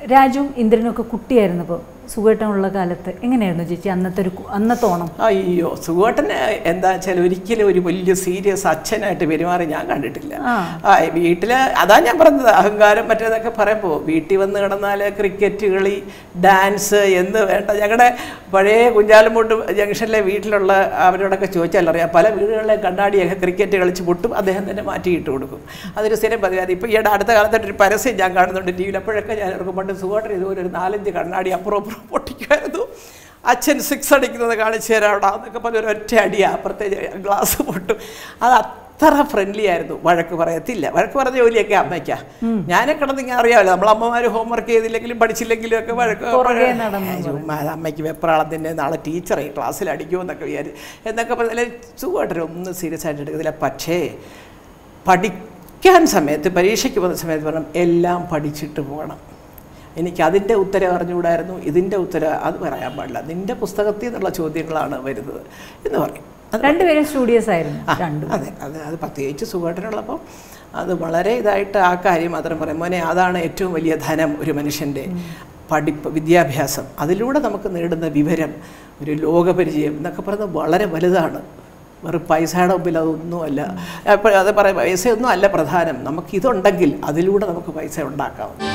രാജുവും ഇന്ദ്രനും ഒക്കെ കുട്ടിയായിരുന്നപ്പോൾ സുഖേട്ടമുള്ള കാലത്ത് എങ്ങനെയായിരുന്നു ചേച്ചി അന്നത്തെ ഒരു കു- അന്നത്തെ ഓണം അയ്യോ സുഖേട്ടന് എന്താ വെച്ചാൽ ഒരിക്കലും ഒരു വലിയ സീരിയസ് അച്ഛനായിട്ട് പെരുമാറി ഞാൻ കണ്ടിട്ടില്ല ആ. ആ വീട്ടിൽ അതാ ഞാൻ പറഞ്ഞത് അഹങ്കാരം മറ്റേതൊക്കെ പറയുമ്പോൾ വീട്ടിൽ വന്ന് കിടന്നാൽ ക്രിക്കറ്റ് കളി ഡാൻസ് എന്ന് വേണ്ട ഞങ്ങളുടെ പഴയ കുഞ്ചാലമൂട്ട് ജംഗ്ഷനിലെ വീട്ടിലുള്ള അവരോടൊക്കെ ചോദിച്ചാൽ അറിയാം പല വീടുകളിലെ കണ്ണാടിയൊക്കെ ക്രിക്കറ്റ് കളിച്ച് പൊട്ടും അദ്ദേഹം തന്നെ മാറ്റിയിട്ട് കൊടുക്കും അതൊരു സ്ഥിരം പതിവാണ് ഇപ്പോൾ ഈയിടെ അടുത്ത കാലത്തായിട്ട് ഒരു പരസ്യം ഞാൻ കാണുന്നുണ്ട് ടി വിയിൽ അപ്പോഴൊക്കെ ഞാൻ ഓർക്കും പണ്ട് സുഖമായിട്ട് ഇതുപോലെ ഒരു നാലഞ്ച് കണ്ണാടി അപ്പുറം അപ്പുറം പൊട്ടിക്കുമായിരുന്നു അച്ഛൻ സിക്സ് അടിക്കുന്നത് കാണിച്ചു തരാം അവിടെ എന്നൊക്കെ പറഞ്ഞ ഒരു ഒറ്റ അടിയാ അപ്പുറത്തെ ഗ്ലാസ് പൊട്ടും അത് അത്ര ഫ്രണ്ട്ലി ആയിരുന്നു വഴക്ക് പറയത്തില്ല വഴക്ക് പറഞ്ഞ ജോലിയൊക്കെ അമ്മയ്ക്കാ ഞാനെ കിടന്ന് ഇങ്ങനെ അറിയാമല്ലോ നമ്മൾ അമ്മമാർ ഹോംവർക്ക് ചെയ്തില്ലെങ്കിലും പഠിച്ചില്ലെങ്കിലും ഒക്കെ വഴക്ക് പുറകെ നടന്നു ഏ, ചുമ്മാ അത് അമ്മയ്ക്ക് വെപ്രാളം തന്നെ നാളെ ടീച്ചറെ ക്ലാസ്സിൽ അടിക്കുമെന്നൊക്കെ വിചാരിച്ചു എന്നൊക്കെ പറഞ്ഞാൽ സുഖമായിട്ടൊരു ഒന്നും സീരിയസ് ആയിട്ട് എടുക്കത്തില്ല പക്ഷേ പഠിക്കാൻ സമയത്ത് പരീക്ഷയ്ക്ക് പോകുന്ന സമയത്ത് പറയണം എല്ലാം പഠിച്ചിട്ട് പോകണം എനിക്ക് അതിൻ്റെ ഉത്തരം അറിഞ്ഞുകൂടായിരുന്നു ഇതിൻ്റെ ഉത്തരം അത് പറയാൻ പാടില്ല നിൻ്റെ പുസ്തകത്തിൽ നിന്നുള്ള ചോദ്യങ്ങളാണ് വരുന്നത് എന്ന് പറയും അത് രണ്ടുപേരും സ്റ്റുഡിയസ് ആയിരുന്നു ആ, രണ്ടും അതെ അത് അത് പ്രത്യേകിച്ച് സുഖമായിട്ടുള്ളപ്പം അത് വളരെ ഇതായിട്ട് ആ കാര്യം മാത്രം പറയും മോനെ അതാണ് ഏറ്റവും വലിയ ധനം ഒരു മനുഷ്യൻ്റെ പഠിപ്പ് വിദ്യാഭ്യാസം അതിലൂടെ നമുക്ക് നേടുന്ന വിവരം ഒരു ലോകപരിചയം എന്നൊക്കെ പറയുന്നത് വളരെ വലുതാണ് വെറും പൈസയുടെ മുമ്പിൽ അതൊന്നുമല്ല അപ്പോൾ അത് പറയാം പൈസയൊന്നും അല്ല പ്രധാനം നമുക്കിതുണ്ടെങ്കിൽ അതിലൂടെ നമുക്ക് പൈസ ഉണ്ടാക്കാം